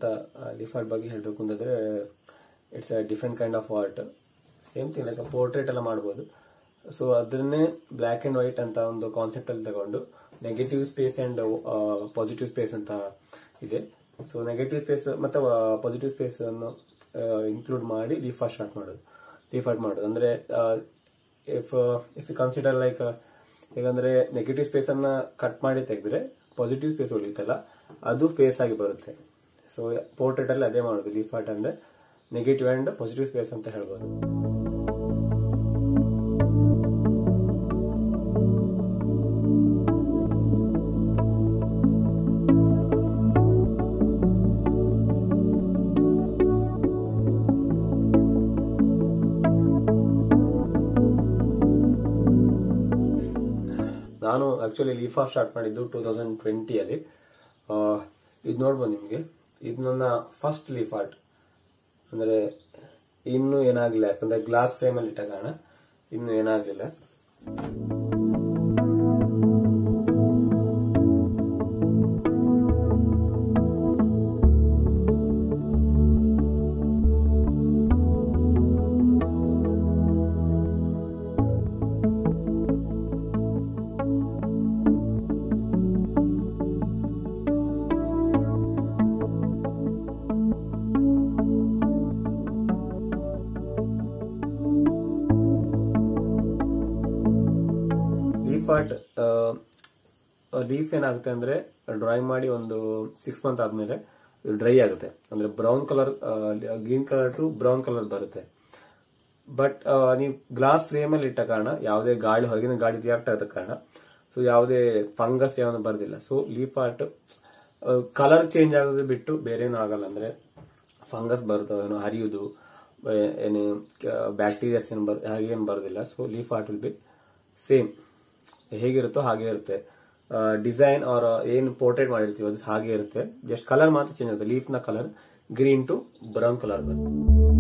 ಅಂತ leaf art ಬಗ್ಗೆ ಹೇಳಬೇಕು ಅಂತಂದ್ರೆ it's a different kind of art same thing like portrait ಎಲ್ಲ ಮಾಡ್ಬೋದು ಸೊ ಅದನ್ನೇ ಬ್ಲ್ಯಾಕ್ ಅಂಡ್ ವೈಟ್ ಅಂತ ಒಂದು ಕಾನ್ಸೆಪ್ಟ್ ಅಲ್ಲಿ ತಗೊಂಡು negative space and positive space ಅಂತ ಇದೆ ಸೊ ನೆಗೆಟಿವ್ ಸ್ಪೇಸ್ ಮತ್ತೆ ಪಾಸಿಟಿವ್ ಸ್ಪೇಸ್ ಅನ್ನು ಇನ್ಕ್ಲೂಡ್ ಮಾಡಿ ಲೀಫ್ ಆರ್ಟ್ ಸ್ಟಾರ್ಟ್ ಮಾಡೋದು ಲೀಫ್ ಆರ್ಟ್ ಮಾಡೋದು ಅಂದ್ರೆ if if you consider like ಹೇಗಂದ್ರೆ ನೆಗೆಟಿವ್ ಸ್ಪೇಸ್ ಅನ್ನ ಕಟ್ ಮಾಡಿ ತೆಗೆದ್ರೆ ಪಾಸಿಟಿವ್ ಸ್ಪೇಸ್ ಉಳಿಯುತ್ತಲ್ಲ ಅದು ಫೇಸ್ ಆಗಿ ಬರುತ್ತೆ ಸೊ ಪೋರ್ಟ್ರೇಟ್ ಅಲ್ಲಿ ಅದೇ ಮಾಡೋದು ಲೀಫ್ ಆರ್ಟ್ ಅಂದ್ರೆ ನೆಗೆಟಿವ್ ಅಂಡ್ ಪಾಸಿಟಿವ್ ಸ್ಪೇಸ್ ಅಂತ ಹೇಳ್ಬೋದು ನಾನು ಆಕ್ಚುಲಿ ಲೀಫ್ ಆಫ್ ಸ್ಟಾರ್ಟ್ ಮಾಡಿದ್ದು ಟೂ ತೌಸಂಡ್ ಟ್ವೆಂಟಿಯಲ್ಲಿ ಇದು ನೋಡ್ಬೋದು ನಿಮಗೆ ಇದು ನನ್ನ ಫಸ್ಟ್ ಲೀಫ್ ಆರ್ಟ್ ಅಂದ್ರೆ ಇನ್ನೂ ಏನಾಗ್ಲಿಲ್ಲ ಯಾಕಂದ್ರೆ ಗ್ಲಾಸ್ ಫ್ರೇಮ್ ಅಲ್ಲಿ ಇಟ್ಟ ಕಾರಣ ಇನ್ನು ಏನಾಗ್ಲಿಲ್ಲ ಲೀಫ್ ಆರ್ಟ್ ಲೀಫ್ ಏನಾಗುತ್ತೆ ಅಂದ್ರೆ ಡ್ರಾಯಿಂಗ್ ಮಾಡಿ ಒಂದು ಸಿಕ್ಸ್ ಮಂತ್ ಆದ್ಮೇಲೆ ಡ್ರೈ ಆಗುತ್ತೆ ಅಂದ್ರೆ brown colour green colour to brown colour ಬರುತ್ತೆ ಬಟ್ ನೀವು ಗ್ಲಾಸ್ ಫ್ರೇಮ್ ಅಲ್ಲಿ ಇಟ್ಟ ಕಾರಣ ಯಾವುದೇ ಗಾಳಿ ಹೊರಗಿನ ಗಾಳಿ ರಿಯಾಕ್ಟ್ ಆಗದ ಕಾರಣ ಸೊ ಯಾವುದೇ ಫಂಗಸ್ ಯಾವನ್ನು ಬರೋದಿಲ್ಲ so leaf art colour change ಆಗೋದು ಬಿಟ್ಟು ಬೇರೆ ಏನೂ ಆಗಲ್ಲ ಅಂದ್ರೆ ಫಂಗಸ್ ಬರ್ತವೇನೋ ಹರಿಯುವುದು ಏ- ಏನು ಬ್ಯಾಕ್ಟೀರಿಯಾಸ್ ಏನು ಬರ್ ಹಾಗೇನು ಬರೋದಿಲ್ಲ so leaf art will be same ಹೇಗಿರುತ್ತೋ ಹಾಗೆ ಇರುತ್ತೆ ಡಿಸೈನ್ ಆರ್ ಏನು ಪೋರ್ಟ್ರೇಟ್ ಮಾಡಿರ್ತೀವಿ ಅದು ಹಾಗೆ ಇರುತ್ತೆ ಜಸ್ಟ್ ಕಲರ್ ಮಾತ್ರ ಚೇಂಜ್ ಆಗುತ್ತೆ ಲೀಫ್ ನ colour green to brown colour ಬರುತ್ತೆ